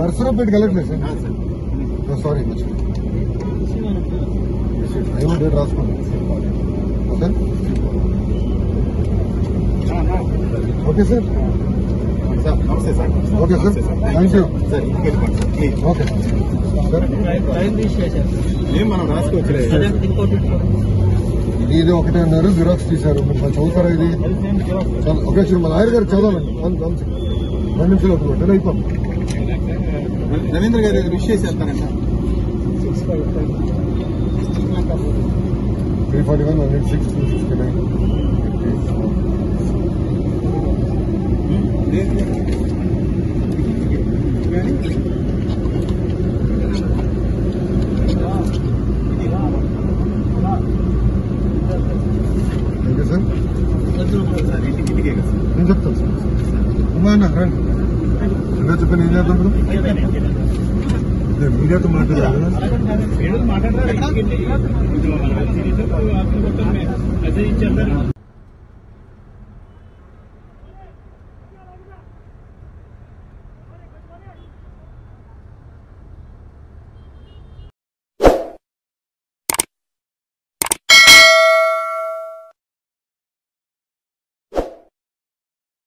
నర్సరావుపేటకి వెళ్ళట్లేదు సార్ ఆ, sir sorry IO date రాసుకోండి ఓకే ఓకే సార్ సార్ నమస్తే సార్ ఓకే సార్ నమస్తే థ్యాంక్ యూ సార్ ఇంటికి వెళ్ళిపోండి sir please okay sir time తీసేసారు ఏం మనం రాసుకోవచ్చులే అదే ఇంకోటి ఇది ఇది ఒకటే అన్నారు జిరాక్స్ తీశారు మీరు మరి చదువుతారా ఇది చాలా ఒకే చూడు మా లాయర్ గారు చదవాలండి వన్ వన్ సెకండ్ రెండు నిమిషాలు ఒక టెన్ అయిపోయింది రవీంద్ర గారు విష్ చేసి వెళ్తానంట three forty one one eight six two sixty nine okay sir sir ఇంటికి ఇంటికే కదా సార్ నేను చెప్తాను సార్ అమ్మా అన్న రండి ఇలా చెప్పాను ఏం చేద్దాం ఇప్పుడు నేను మీడియాతో మాట్లాడాలి మాట్లాడారు అదే ఇచ్చేస్తారు